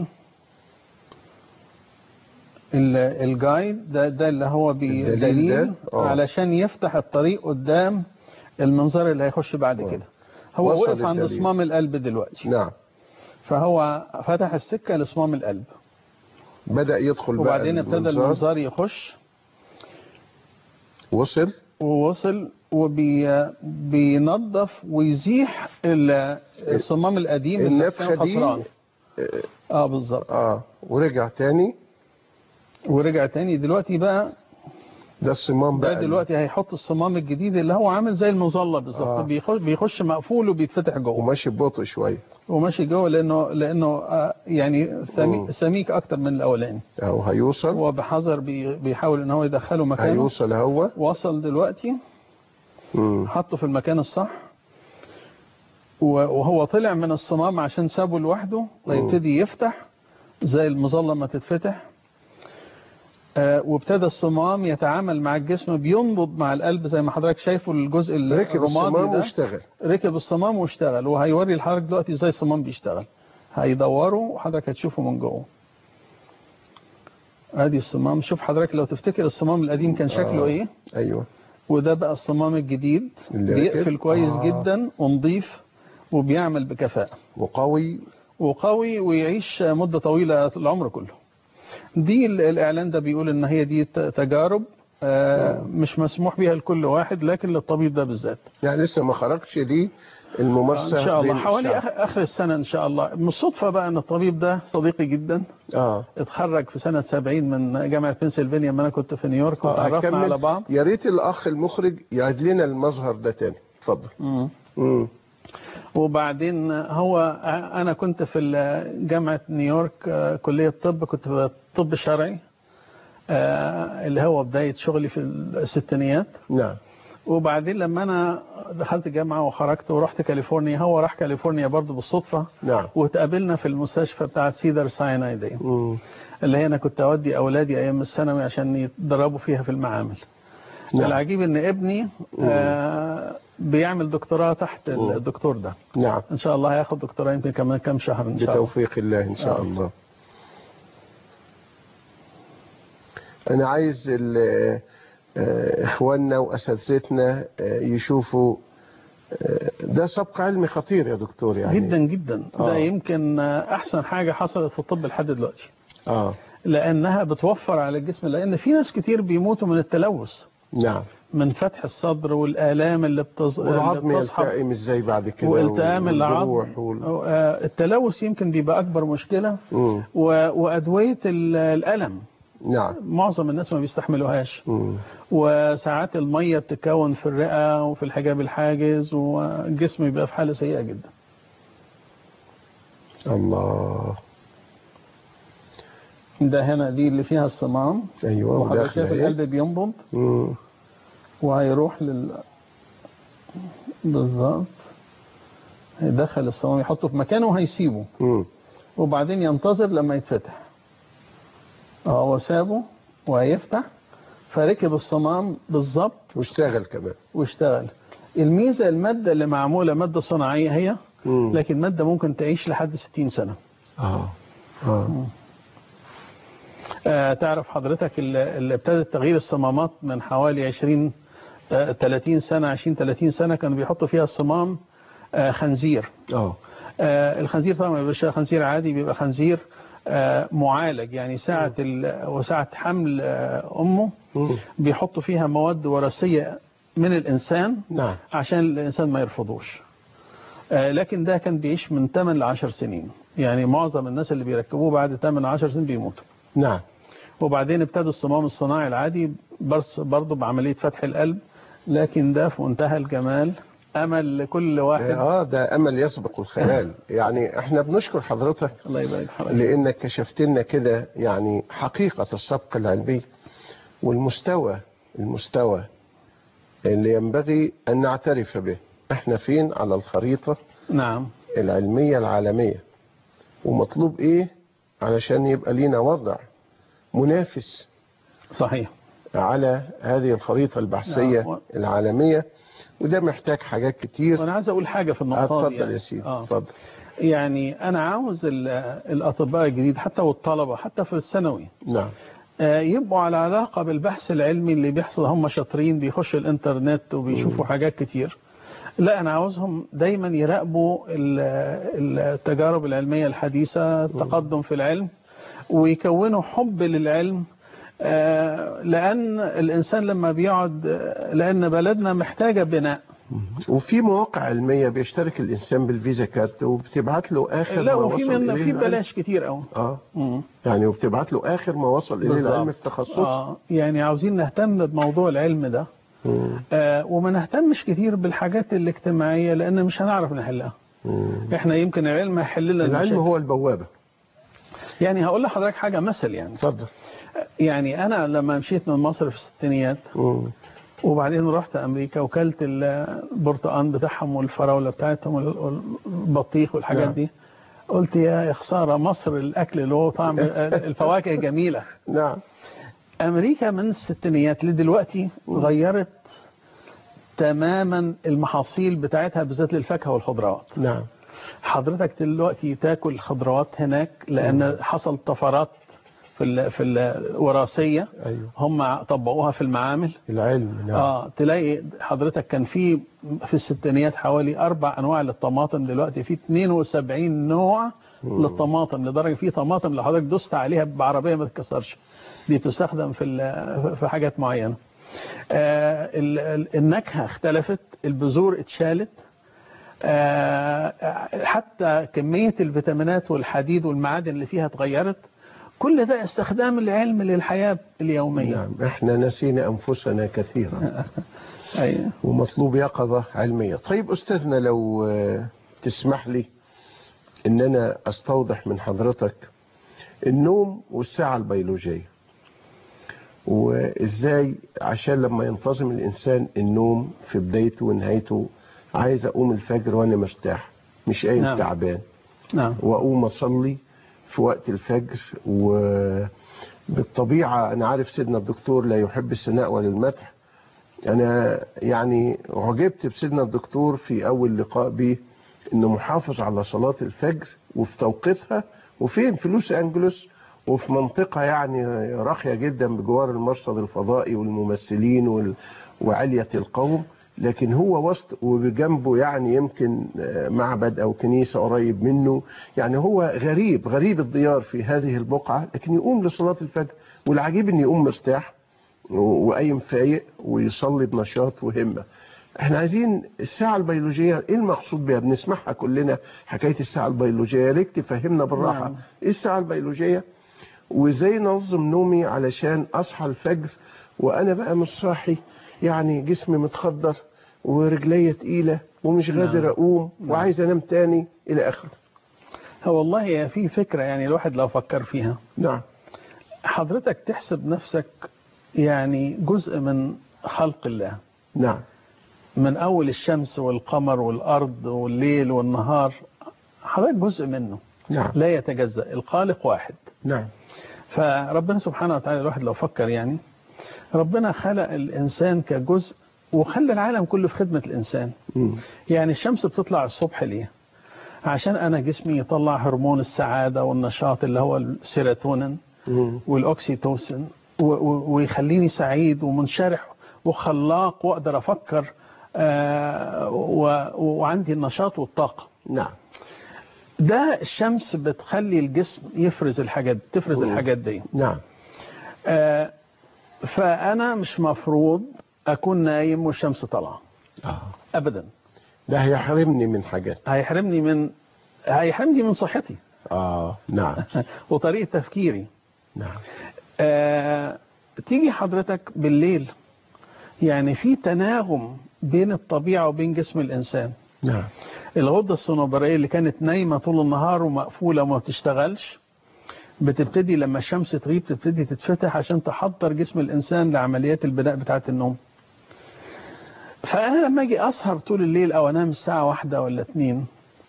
ال- الجايد ده ده اللي هو الدليل بدليل ده؟ آه. علشان يفتح الطريق قدام المنظر اللي هيخش بعد آه. كده هو وصل وقف عند الدليل. صمام القلب دلوقتي نعم فهو فتح السكة لصمام القلب بدأ يدخل بقى وبعدين ابتدى المنظار. المنظار يخش وصل ووصل وبينظف ويزيح ال- الصمام القديم اللي النفخة كان دي خسران اه بالظبط اه ورجع تاني ورجع تاني دلوقتي بقى ده الصمام ده بقى دلوقتي هيحط الصمام الجديد اللي هو عامل زي المظله بالظبط آه. بيخش بيخش مقفول وبيتفتح جوه وماشي ببطء شوية وماشي جوه لانه لانه آه، يعني سمي- مم. سميك اكتر من الاولاني اهو هيوصل هو بحذر بي- بيحاول ان هو يدخله مكانه هيوصل هو وصل دلوقتي مم. حطه في المكان الصح و- وهو طلع من الصمام عشان سابه لوحده ويبتدي يفتح زي المظلة ما تتفتح آه، وابتدى الصمام يتعامل مع الجسم بينبض مع القلب زي ما حضرتك شايفه الجزء ركب الرمادي الصمام ده واشتغل ركب الصمام واشتغل وهيوري لحضرتك دلوقتي ازاي الصمام بيشتغل هيدوره وحضرتك هتشوفه من جوه ادي الصمام شوف حضرتك لو تفتكر الصمام القديم كان شكله آه. ايه ايوه وده بقى الصمام الجديد اللي بيقفل راكب؟ كويس آه. جدا ونضيف وبيعمل بكفاءة وقوي وقوي ويعيش مدة طويلة العمر كله دي ال- الإعلان ده بيقول إن هي دي ت- تجارب آه، مش مسموح بيها لكل واحد لكن للطبيب ده بالذات يعني لسه ما خرجش دي الممارسة إن شاء الله بين حوالي الشعب. آخر آخر السنة إن شاء الله من الصدفة بقى إن الطبيب ده صديقي جدا اه اتخرج في سنة 70 من جامعة بنسلفانيا لما أنا كنت في نيويورك آه، وتعرفنا هكمل. على بعض يا ريت الاخ المخرج يعيد لنا المظهر ده تاني اتفضل مم. مم. وبعدين هو انا كنت في ال- جامعه نيويورك آه، كليه طب كنت في طب شرعي آه، اللي هو بدايه شغلي في الستينيات نعم وبعدين لما انا دخلت جامعه وخرجت ورحت كاليفورنيا هو راح كاليفورنيا برضه بالصدفه نعم وتقابلنا في المستشفى بتاعه سيدر سايناي دي مم. اللي هي انا كنت اودي اولادي ايام الثانوي عشان يتدربوا فيها في المعامل نعم. العجيب ان ابني آه، بيعمل دكتوراه تحت الدكتور ده نعم ان شاء الله هياخد دكتوراه يمكن كمان كام شهر ان شاء الله بتوفيق الله ان شاء آه. الله انا عايز ال- آه، اخواننا واساتذتنا آه، يشوفوا آه، ده سبق علمي خطير يا دكتور يعني جدا جدا آه. ده يمكن آه، احسن حاجه حصلت في الطب لحد دلوقتي اه لانها بتوفر على الجسم لان في ناس كتير بيموتوا من التلوث نعم من فتح الصدر والالام اللي, بتز... والعظم اللي بتصحب يلتئم ازاي بعد كده والتئام العظم والجروح وال... آه، التلوث يمكن بيبقى اكبر مشكله مم. و... وادويه ال- الالم نعم معظم الناس ما بيستحملوهاش مم. وساعات الميه بتتكون في الرئه وفي الحجاب الحاجز والجسم بيبقى في حاله سيئه جدا الله ده هنا دي اللي فيها الصمام ايوه وحضرتك وداخل شايف اهي القلب بينبض مم. وهيروح لل بالظبط هيدخل الصمام يحطه في مكانه وهيسيبه مم. وبعدين ينتظر لما يتفتح اه هو سابه وهيفتح فركب الصمام بالظبط واشتغل كمان واشتغل الميزة المادة اللي معمولة مادة صناعية هي مم. لكن مادة ممكن تعيش لحد 60 سنة اه اه آه تعرف حضرتك اللي اللي ابتدت تغيير الصمامات من حوالي 20 آه 30 سنة 20 30 سنة كانوا بيحطوا فيها الصمام آه خنزير اه آه الخنزير طبعا ما بيبقاش خنزير عادي بيبقى خنزير آه معالج يعني ساعة ال- وساعة حمل آه أمه مم. بيحطوا فيها مواد وراثية من الإنسان نعم عشان الإنسان ما يرفضوش آه، لكن ده كان بيعيش من 8 ل 10 سنين يعني معظم الناس اللي بيركبوه بعد 8 ل 10 سنين بيموتوا نعم وبعدين ابتدى الصمام الصناعي العادي بس برضه بعملية فتح القلب لكن ده في منتهى الجمال أمل لكل واحد اه ده امل يسبق الخيال يعني احنا بنشكر حضرتك الله يبارك حضرتك لانك كشفت لنا كده يعني حقيقة السبق العلمي والمستوى المستوى اللي ينبغي ان نعترف به احنا فين على الخريطة نعم العلمية العالمية ومطلوب ايه علشان يبقى لينا وضع منافس صحيح على هذه الخريطة البحثية نعم. العالمية وده محتاج حاجات كتير وانا عايز اقول حاجه في النقطه دي اتفضل يعني. يا سيدي آه. اتفضل يعني انا عاوز ال- الاطباء الجديد حتى والطلبه حتى في الثانوي نعم آه، يبقوا على علاقه بالبحث العلمي اللي بيحصل هم شاطرين بيخشوا الانترنت وبيشوفوا حاجات كتير لا انا عاوزهم دايما يراقبوا ال- التجارب العلميه الحديثه التقدم في العلم ويكونوا حب للعلم آه، لان الانسان لما بيقعد آه، لان بلدنا محتاجه بناء وفي مواقع علمية بيشترك الإنسان بالفيزا كارت وبتبعت له آخر لا ما وفي وصل من إليه في العلم. بلاش كتير قوي اه يعني وبتبعت له آخر ما وصل إليه بالظبط. العلم في تخصصه اه يعني عاوزين نهتم بموضوع العلم ده مم. آه وما نهتمش كتير بالحاجات الاجتماعيه لان مش هنعرف نحلها مم. احنا يمكن العلم هيحل لنا العلم المشاكل. هو البوابة يعني هقول لحضرتك حاجه مثل يعني اتفضل يعني انا لما مشيت من مصر في الستينيات مم. وبعدين رحت امريكا وكلت البرتقال بتاعهم والفراوله بتاعتهم وال- والبطيخ والحاجات نعم. دي قلت يا يا خساره مصر الاكل اللي هو طعم الفواكه جميله نعم امريكا من الستينيات لدلوقتي غيرت تماما المحاصيل بتاعتها بالذات للفاكهه والخضروات نعم حضرتك دلوقتي تاكل خضروات هناك لان حصل طفرات في ال في الوراثيه أيوه هم طبقوها في المعامل العلم نعم اه تلاقي حضرتك كان في في الستينيات حوالي اربع انواع للطماطم دلوقتي في 72 نوع للطماطم لدرجه في طماطم لو حضرتك دوست عليها بعربيه ما تتكسرش دي تستخدم في ال- في حاجات معينه آه ال- ال- النكهه اختلفت البذور اتشالت آه حتى كميه الفيتامينات والحديد والمعادن اللي فيها اتغيرت كل ده استخدام العلم للحياه اليوميه نعم احنا نسينا أنفسنا كثيرا ايوه ومطلوب يقظة علمية طيب أستاذنا لو آه، تسمح لي إن أنا أستوضح من حضرتك النوم والساعة البيولوجية وإزاي عشان لما ينتظم الإنسان النوم في بدايته ونهايته عايز أقوم الفجر وأنا مرتاح مش قايم نعم. تعبان نعم واقوم اصلي في وقت الفجر وبالطبيعه انا عارف سيدنا الدكتور لا يحب الثناء ولا المدح انا يعني عجبت بسيدنا الدكتور في اول لقاء بيه انه محافظ على صلاه الفجر وفي توقيتها وفين في لوس انجلوس وفي منطقة يعني راقية جدا بجوار المرصد الفضائي والممثلين وال... وعلية القوم لكن هو وسط وبجنبه يعني يمكن آه، معبد أو كنيسة قريب منه يعني هو غريب غريب الديار في هذه البقعة لكن يقوم لصلاة الفجر والعجيب أن يقوم مرتاح و- وقايم فايق ويصلي بنشاط وهمة احنا عايزين الساعة البيولوجية ايه المقصود بها بنسمعها كلنا حكاية الساعة البيولوجية يا ريت تفهمنا بالراحة نعم. ايه الساعة البيولوجية وازاي ننظم نومي علشان اصحى الفجر وانا بقى مش صاحي يعني جسمي متخدر ورجليا تقيلة ومش قادر نعم. اقوم نعم. وعايز انام تاني الى اخره هو والله هي في فكرة يعني الواحد لو فكر فيها نعم حضرتك تحسب نفسك يعني جزء من خلق الله نعم من أول الشمس والقمر والأرض والليل والنهار حضرتك جزء منه نعم لا يتجزأ الخالق واحد نعم فربنا سبحانه وتعالى الواحد لو فكر يعني ربنا خلق الإنسان كجزء وخلى العالم كله في خدمة الإنسان مم. يعني الشمس بتطلع الصبح ليه عشان أنا جسمي يطلع هرمون السعادة والنشاط اللي هو السيروتونين مم. والاكسيتوسين و- و- ويخليني سعيد ومنشرح وخلاق واقدر افكر آه، و- وعندي النشاط والطاقه نعم ده الشمس بتخلي الجسم يفرز الحاجات تفرز مم. الحاجات دي نعم آه، فانا مش مفروض اكون نايم والشمس طالعه آه. ابدا ده هيحرمني من حاجات هيحرمني من هيحرمني من صحتي اه نعم وطريقه تفكيري نعم آه، تيجي حضرتك بالليل يعني في تناغم بين الطبيعة وبين جسم الإنسان نعم الغدة الصنوبرية اللي كانت نايمة طول النهار ومقفولة وما بتشتغلش بتبتدي لما الشمس تغيب تبتدي تتفتح عشان تحضر جسم الإنسان لعمليات البناء بتاعة النوم فأنا لما أجي أسهر طول الليل أو أنام الساعة واحدة ولا اتنين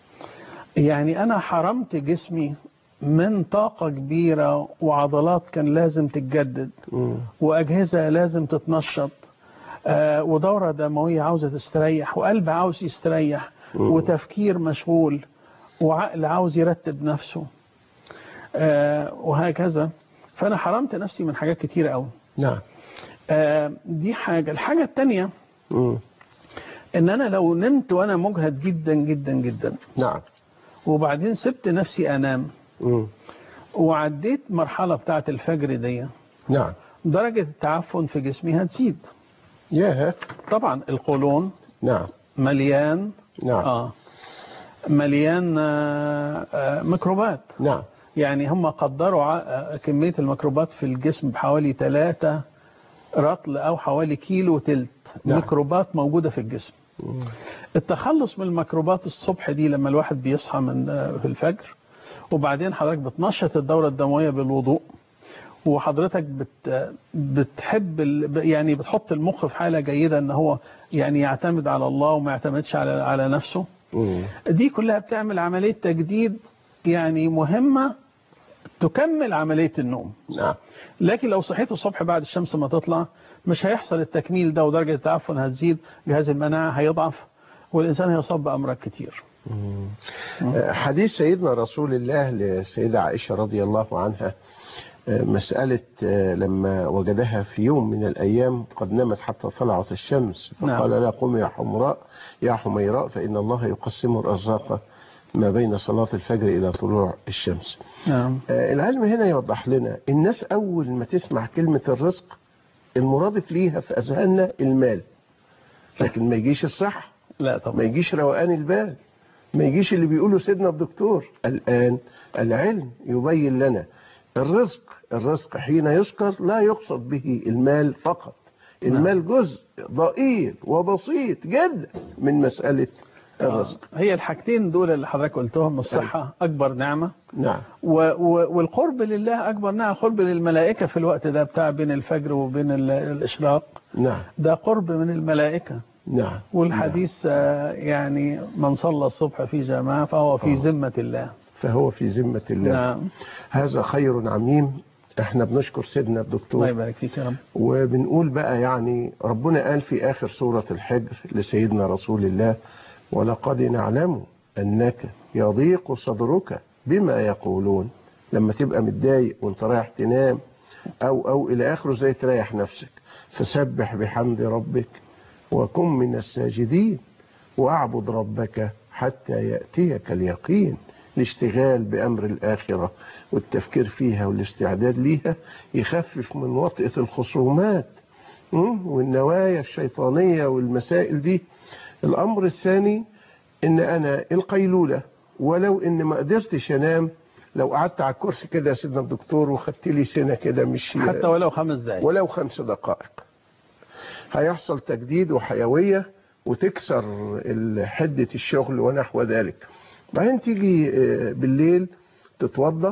يعني أنا حرمت جسمي من طاقة كبيرة وعضلات كان لازم تتجدد مم. وأجهزة لازم تتنشط آه، ودورة دموية عاوزة تستريح وقلب عاوز يستريح مم. وتفكير مشغول وعقل عاوز يرتب نفسه آه، وهكذا فأنا حرمت نفسي من حاجات كتيرة قوي نعم آه، دي حاجة الحاجة التانية مم. ان انا لو نمت وانا مجهد جدا جدا جدا نعم وبعدين سبت نفسي انام مم. وعديت مرحلة بتاعة الفجر دي نعم درجة التعفن في جسمي هتزيد ياه طبعا القولون نعم مليان نعم اه مليان آه آه ميكروبات نعم يعني هم قدروا ع- آه، كمية الميكروبات في الجسم بحوالي 3 رطل او حوالي كيلو تلت نعم. ميكروبات موجودة في الجسم مم. التخلص من الميكروبات الصبح دي لما الواحد بيصحى من آه، في الفجر وبعدين حضرتك بتنشط الدورة الدموية بالوضوء وحضرتك بت بتحب ال- يعني بتحط المخ في حالة جيدة ان هو يعني يعتمد على الله وما يعتمدش على على نفسه مم. دي كلها بتعمل عملية تجديد يعني مهمة تكمل عملية النوم نعم لكن لو صحيت الصبح بعد الشمس ما تطلع مش هيحصل التكميل ده ودرجة التعفن هتزيد جهاز المناعة هيضعف والإنسان هيصاب بأمراض كتير آه، حديث سيدنا رسول الله للسيدة عائشة رضي الله عنها آه، مسألة آه، لما وجدها في يوم من الأيام قد نامت حتى طلعت الشمس فقال نعم. لا قم يا حمراء يا حميراء فإن الله يقسم الأرزاق ما بين صلاة الفجر إلى طلوع الشمس نعم آه، العلم هنا يوضح لنا الناس أول ما تسمع كلمة الرزق المرادف ليها في أذهاننا المال لكن ما يجيش الصحة لا ما طبعا يجيش روقان البال ما يجيش اللي بيقوله سيدنا الدكتور الآن العلم يبين لنا الرزق الرزق حين يذكر لا يقصد به المال فقط المال جزء ضئيل وبسيط جدا من مسألة الرزق هي الحاجتين دول اللي حضرتك قلتهم الصحة أكبر نعمة نعم و و والقرب لله أكبر نعمة قرب للملائكة في الوقت ده بتاع بين الفجر وبين ال- الإشراق نعم ده قرب من الملائكة نعم والحديث آه، يعني من صلى الصبح في جماعة فهو في آه. ذمة الله فهو في ذمة الله نعم هذا خير عميم احنا بنشكر سيدنا الله الدكتور يبارك فيك يا رب وبنقول بقى يعني ربنا قال في آخر سورة الحجر لسيدنا رسول الله ولقد نعلم أنك يضيق صدرك بما يقولون لما تبقى متضايق وانت رايح تنام أو أو إلى آخره زي تريح نفسك فسبح بحمد ربك وكن من الساجدين واعبد ربك حتى يأتيك اليقين الاشتغال بأمر الآخرة والتفكير فيها والاستعداد ليها يخفف من وطئة الخصومات مم؟ والنوايا الشيطانية والمسائل دي الأمر الثاني إن أنا القيلولة ولو إن ما قدرتش أنام لو قعدت على الكرسي كده يا سيدنا الدكتور وخدت لي سنة كده مش حتى ولو خمس دقايق ولو خمس دقائق هيحصل تجديد وحيوية وتكسر ال- حدة الشغل ونحو ذلك بعدين تيجي آه، بالليل تتوضى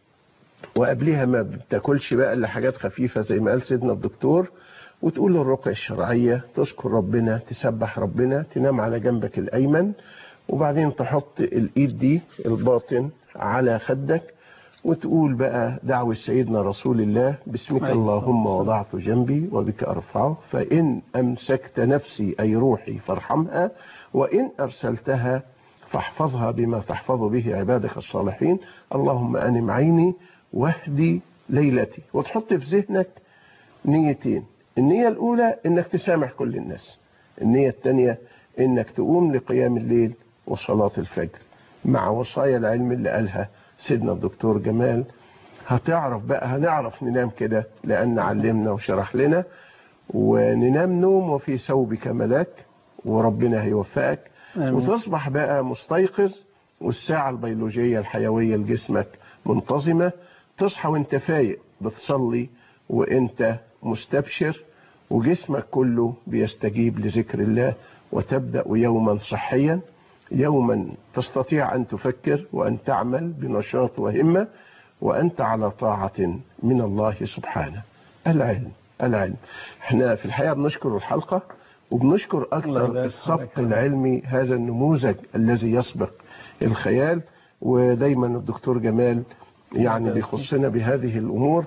وقبلها ما بتاكلش بقى الا حاجات خفيفة زي ما قال سيدنا الدكتور وتقول الرقية الشرعية تذكر ربنا تسبح ربنا تنام على جنبك الأيمن وبعدين تحط الإيد دي الباطن على خدك وتقول بقى دعوة سيدنا رسول الله باسمك عليه الصلاة اللهم والسلام. وضعت جنبي وبك أرفعه فإن أمسكت نفسي أي روحي فارحمها وإن أرسلتها فاحفظها بما تحفظ به عبادك الصالحين اللهم أنم عيني واهدي ليلتي وتحط في ذهنك نيتين النية الأولى إنك تسامح كل الناس النية الثانية إنك تقوم لقيام الليل وصلاة الفجر مع وصايا العلم اللي قالها سيدنا الدكتور جمال هتعرف بقى هنعرف ننام كده لأن علمنا وشرح لنا وننام نوم وفي ثوبك ملاك وربنا هيوفقك آمين. وتصبح بقى مستيقظ والساعة البيولوجية الحيوية لجسمك منتظمة تصحى وانت فايق بتصلي وانت مستبشر وجسمك كله بيستجيب لذكر الله وتبدأ يوما صحيا يوما تستطيع أن تفكر وأن تعمل بنشاط وهمة وأنت على طاعة من الله سبحانه العلم العلم احنا في الحقيقة بنشكر الحلقة وبنشكر الله أكثر يبارك السبق فيك. العلمي هذا النموذج الذي يسبق الخيال ودايما الدكتور جمال يعني يبارك بيخصنا بهذه الأمور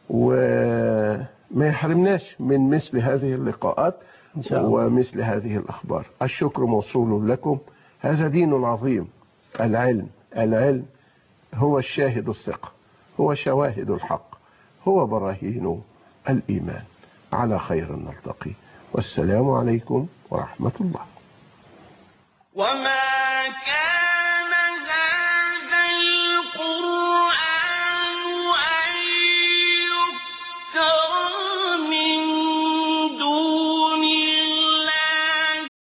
وما يحرمناش من مثل هذه اللقاءات إن شاء الله. ومثل هذه الأخبار الشكر موصول لكم هذا دين عظيم العلم العلم هو الشاهد الثقة هو شواهد الحق هو براهين الإيمان على خير نلتقي والسلام عليكم ورحمة الله وما